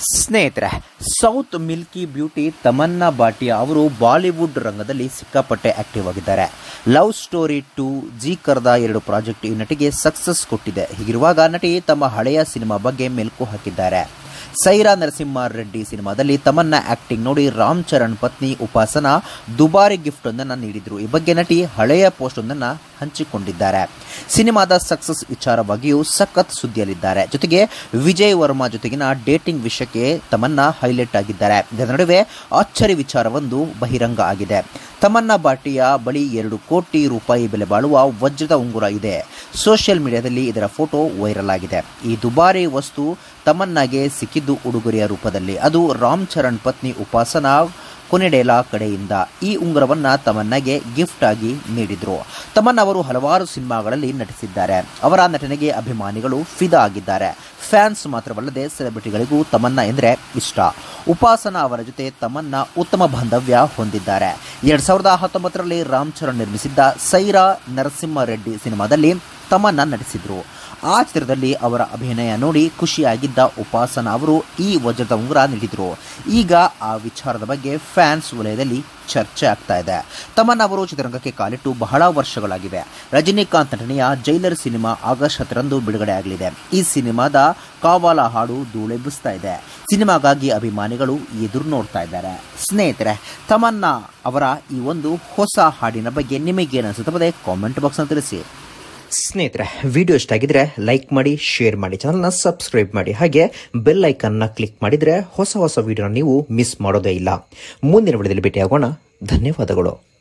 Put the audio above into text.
ಸ್ನೇಹಿತರೆ south milky beauty Tamannaah Bhatia ಅವರು Bollywood ರಂಗದಲ್ಲಿ ಸಿಕ್ಕಾಪಟ್ಟೆ ಆಕ್ಟಿವ್ ಆಗಿದ್ದಾರೆ love story two Jee Karda ಎರಡು ಪ್ರಾಜೆಕ್ಟ್ ಈ ನಟಿಗೆ ಸಕ್ಸಸ್ ಕೊಟ್ಟಿದೆ ಹೀಗಿರುವಾಗ ನಟಿ ತಮ್ಮ ಹಳೆಯ ಸಿನಿಮಾ ಬಗ್ಗೆ ಮೆಲುಕು ಹಾಕಿದ್ದಾರೆ ಸೈರಾ ನರಸಿಂಹ ರೆಡ್ಡಿ ಸಿನಿಮಾದಲ್ಲಿ ತಮನ್ನ ಆಕ್ಟಿಂಗ್ ನೋಡಿ ರಾಮ್ ಚರಣ್ ಪತ್ನಿ ಉಪಾಸನ ದುಬಾರಿ ಗಿಫ್ಟ್ ಒಂದನ್ನು ನೀಡಿದ್ರು ಈ ಬಗ್ಗೆ ನಟಿ ಹಳೆಯ ಪೋಸ್ಟ್ ಒಂದನ್ನು ಹಂಚಿಕೊಂಡಿದ್ದಾರೆ ಸಿನಿಮಾದ ಸಕ್ಸಸ್ ವಿಚಾರವಾಗಿಯೂ ಸಖತ್ ಸುದ್ದಿಯಲ್ಲಿದ್ದಾರೆ ಜೊತೆಗೆ ವಿಜಯ್ ವರ್ಮಾ ಜೊತೆಗಿನ ಡೇಟಿಂಗ್ ವಿಷಯಕ್ಕೆ ತಮನ್ನ ಹೈಲೈಟ್ ಆಗಿದ್ದಾರೆ ಇದರ ನಡುವೆ ಅಚ್ಚರಿ ವಿಚಾರವೊಂದು ಬಹಿರಂಗ ಆಗಿದೆ ತಮನ್ನಾ ಭಾಟಿಯ ಬಳಿ ಎರಡು ಕೋಟಿ ರೂಪಾಯಿ ಬೆಲೆ ಬಾಳುವ ವಜ್ರದ ಉಂಗುರ ಇದೆ ಸೋಷಿಯಲ್ ಮೀಡಿಯಾದಲ್ಲಿ ಇದರ ಫೋಟೋ ವೈರಲ್ ಆಗಿದೆ ಈ ದುಬಾರಿ ವಸ್ತು ತಮನ್ನಾಗೆ ಸಿಕ್ಕಿದ್ದು ಉಡುಗೊರೆಯ ರೂಪದಲ್ಲಿ ಅದು ರಾಮ್ ಚರಣ್ ಪತ್ನಿ ಉಪಾಸನಾ ಕೊನೆಡೇಲಾ ಕಡೆಯಿಂದ ಈ ಉಂಗುರವನ್ನ ತಮನ್ನಾಗೆ ಗಿಫ್ಟ್ ಆಗಿ ನೀಡಿದ್ರು ತಮನ್ನ ಅವರು ಹಲವಾರು ಸಿನಿಮಾಗಳಲ್ಲಿ ನಟಿಸಿದ್ದಾರೆ ಅವರ ನಟನೆಗೆ ಅಭಿಮಾನಿಗಳು ಫಿದಾ ಆಗಿದ್ದಾರೆ ಫ್ಯಾನ್ಸ್ ಮಾತ್ರವಲ್ಲದೆ ಸೆಲೆಬ್ರಿಟಿಗಳಿಗೂ ತಮನ್ನ ಎಂದರೆ ಇಷ್ಟ ಉಪಾಸನಾ ಅವರ ಜೊತೆ ತಮನ್ನ ಉತ್ತಮ ಬಾಂಧವ್ಯ ಹೊಂದಿದ್ದಾರೆ ಎರಡ್ ಸಾವಿರದ ಹತ್ತೊಂಬತ್ತರಲ್ಲಿ ರಾಮ್ ಚರಣ್ ನಿರ್ಮಿಸಿದ್ದ ಸೈರಾ ನರಸಿಂಹ ರೆಡ್ಡಿ ಸಿನಿಮಾದಲ್ಲಿ ತಮನ್ನ ನಟಿಸಿದ್ರು ಆ ಚಿತ್ರದಲ್ಲಿ ಅವರ ಅಭಿನಯ ನೋಡಿ ಖುಷಿಯಾಗಿದ್ದ ಉಪಾಸನ ಅವರು ಈ ವಜ್ರದ ಉಂಗುರ ನೀಡಿದ್ರು ಈಗ ಆ ವಿಚಾರದ ಬಗ್ಗೆ ಫ್ಯಾನ್ಸ್ ವಲಯದಲ್ಲಿ ಚರ್ಚೆ ಆಗ್ತಾ ಇದೆ ತಮನ್ನ ಅವರು ಚಿತ್ರರಂಗಕ್ಕೆ ಕಾಲಿಟ್ಟು ಬಹಳ ವರ್ಷಗಳಾಗಿವೆ ರಜನಿಕಾಂತ್ ನಟನೆಯ ಜೈಲರ್ ಸಿನಿಮಾ ಆಗಸ್ಟ್ ಹತ್ತರಂದು ಬಿಡುಗಡೆ ಆಗಲಿದೆ ಈ ಸಿನಿಮಾದ ಕಾವಾಲ ಹಾಡು ಧೂಳೆಬ್ಬಿಸ್ತಾ ಇದೆ ಸಿನಿಮಾಗಾಗಿ ಅಭಿಮಾನಿಗಳು ಎದುರು ನೋಡ್ತಾ ಇದ್ದಾರೆ ಸ್ನೇಹಿತರೆ ತಮನ್ನ ಅವರ ಈ ಒಂದು ಹೊಸ ಹಾಡಿನ ಬಗ್ಗೆ ನಿಮಗೇನು ಅನಿಸುತ್ತದೆ ಕಾಮೆಂಟ್ ಬಾಕ್ಸ್ನ ತಿಳಿಸಿ ಸ್ನೇಹಿತರೆ ವಿಡಿಯೋ ಇಷ್ಟ ಆಗಿದ್ರೆ ಲೈಕ್ ಮಾಡಿ ಶೇರ್ ಮಾಡಿ ಚಾನಲ್ನ ಸಬ್ಸ್ಕ್ರೈಬ್ ಮಾಡಿ ಹಾಗೆ ಬೆಲ್ ಐಕನ್ನ ಕ್ಲಿಕ್ ಮಾಡಿದ್ರೆ ಹೊಸ ಹೊಸ ವಿಡಿಯೋನ ನೀವು ಮಿಸ್ ಮಾಡೋದೇ ಇಲ್ಲ ಮುಂದಿನ ವಿಡಿಯೋದಲ್ಲಿ ಭೇಟಿಯಾಗೋಣ ಧನ್ಯವಾದಗಳು